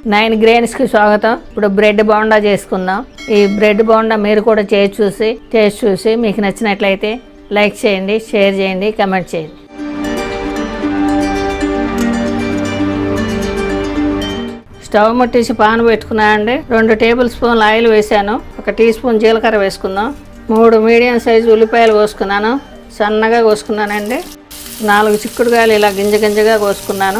nine గ్రెయిన్స్కి స్వాగతం ఇప్పుడు bread bonda చేసుకుందాం ఈ బ్రెడ్ బోండా మీరు కూడా చేసి చూసి టేస్ట్ చూసి మీకు నచ్చినట్లయితే లైక్ చేయండి షేర్ చేయండి కమెంట్ చేయండి స్టవ్ ముట్టేసి పాన్ పెట్టుకున్నానండి రెండు టేబుల్ స్పూన్లు ఆయిల్ వేసాను ఒక టీ స్పూన్ జీలకర్ర వేసుకుందాం మూడు మీడియం సైజు ఉల్లిపాయలు కోసుకున్నాను సన్నగా కోసుకున్నానండి నాలుగు చిక్కుడుకాయలు ఇలా గింజ గింజగా కోసుకున్నాను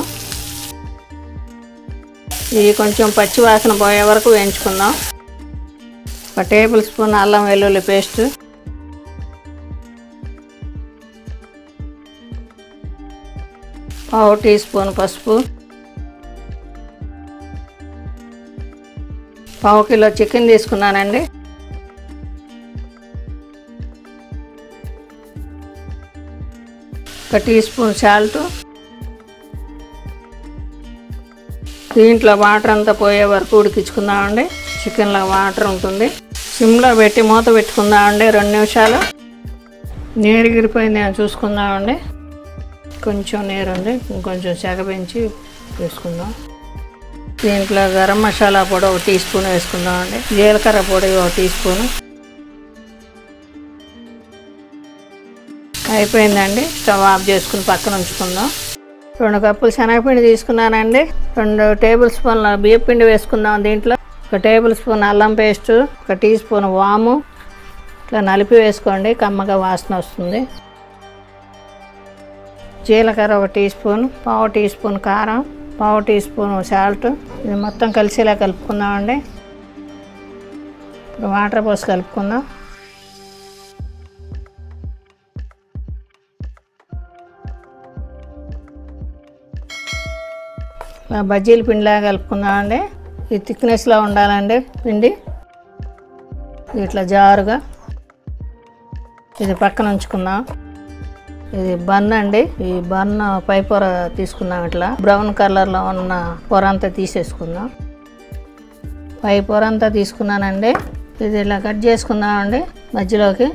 ఇవి కొంచెం పచ్చి వాసన పోయే వరకు వేయించుకుందాం ఒక టేబుల్ స్పూన్ అల్లం వెల్లుల్లి పేస్ట్ పావు టీ స్పూన్ పసుపు పావు కిలో చికెన్ తీసుకున్నానండి ఒక టీ స్పూన్ సాల్ట్ దీంట్లో వాటర్ అంతా పోయే వరకు ఉడికించుకుందామండి చికెన్లో వాటర్ ఉంటుంది సిమ్లో పెట్టి మూత పెట్టుకుందామండి రెండు నిమిషాలు నీరు గిరిపోయింది అని చూసుకుందామండి కొంచెం నీరు ఉంది ఇంకొంచెం సెగ పెంచి వేసుకుందాం దీంట్లో గరం మసాలా పొడి ఒక టీ స్పూన్ వేసుకుందామండి జీలకర్ర పొడి ఒక టీ స్పూన్ అయిపోయిందండి స్టవ్ ఆఫ్ చేసుకుని పక్కన ఉంచుకుందాం రెండు కప్పులు శనగపిండి తీసుకున్నానండి రెండు టేబుల్ స్పూన్ల బియ్య పిండి వేసుకుందాం దీంట్లో ఒక టేబుల్ స్పూన్ అల్లం పేస్ట్ ఒక టీ స్పూన్ వాము ఇట్లా నలిపి వేసుకోండి కమ్మగా వాసన వస్తుంది జీలకర్ర ఒక టీ స్పూన్ పావు టీ స్పూన్ కారం పావు టీ స్పూన్ సాల్ట్ ఇది మొత్తం కలిసేలా కలుపుకుందామండి ఇప్పుడు వాటర్ పోసి కలుపుకుందాం ఆ బజ్జీల పిండిలాగా కలుపుకుందామండి ఇది థిక్నెస్లో ఉండాలండి పిండి ఇట్లా జారుగా ఇది పక్కన ఉంచుకుందాం ఇది బన్ అండి ఈ బన్ పై పొర తీసుకుందాం ఇట్లా బ్రౌన్ కలర్లో ఉన్న పొర అంతా తీసేసుకుందాం పై పొర అంతా తీసుకున్నానండి ఇది ఇలా కట్ చేసుకుందామండి మధ్యలోకి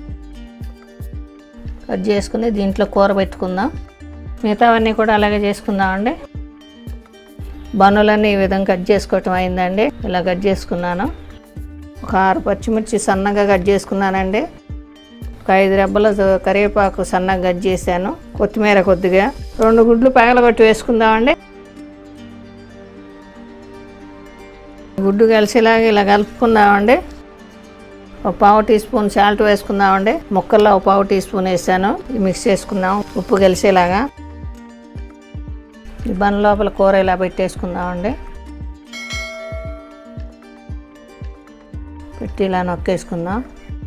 కట్ చేసుకుని దీంట్లో కూర పెట్టుకుందాం మిగతావన్నీ కూడా అలాగే చేసుకుందామండి బన్నులన్నీ ఈ విధంగా కట్ చేసుకోవటం అయిందండి ఇలా కట్ చేసుకున్నాను ఒక ఆరు పచ్చిమిర్చి సన్నగా కట్ చేసుకున్నానండి ఒక ఐదు రెబ్బల కరివేపాకు సన్నగా కట్ చేశాను కొత్తిమీర కొద్దిగా రెండు గుడ్లు పగలగొట్టి వేసుకుందామండి గుడ్డు కలిసేలాగా ఇలా కలుపుకుందామండి ఒక పావు టీ స్పూన్ సాల్ట్ వేసుకుందామండి ముక్కల్లో ఒక పావు టీ స్పూన్ వేసాను మిక్స్ చేసుకుందాం ఉప్పు కలిసేలాగా ఈ బన్ లోపల కూర ఇలా పెట్టేసుకుందామండి పెట్టి ఇలా నొక్కేసుకుందాం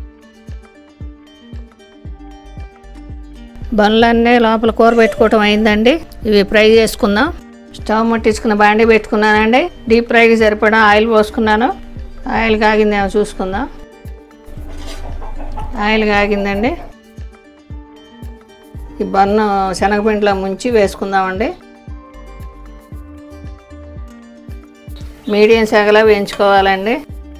బండ్లన్నీ లోపల కూర పెట్టుకోవటం అయిందండి ఇవి ఫ్రై చేసుకుందాం స్టవ్ ముట్టించుకున్న బాండి పెట్టుకున్నానండి డీప్ ఫ్రైకి సరిపడా ఆయిల్ పోసుకున్నాను ఆయిల్ కాగిందేమో చూసుకుందాం ఆయిల్ కాగిందండి ఈ బన్ను శనగపిండిలో ముంచి వేసుకుందామండి మీడియం సెగలా వేయించుకోవాలండి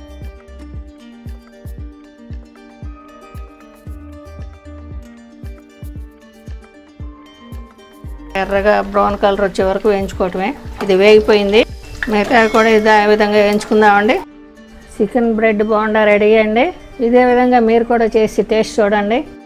ఎర్రగా బ్రౌన్ కలర్ వచ్చే వరకు వేయించుకోవటమే ఇది వేగిపోయింది మిగతా కూడా ఇది ఆ విధంగా వేయించుకుందామండి చికెన్ బ్రెడ్ బోండా రెడీ అండి ఇదే విధంగా మీరు కూడా చేసి టేస్ట్ చూడండి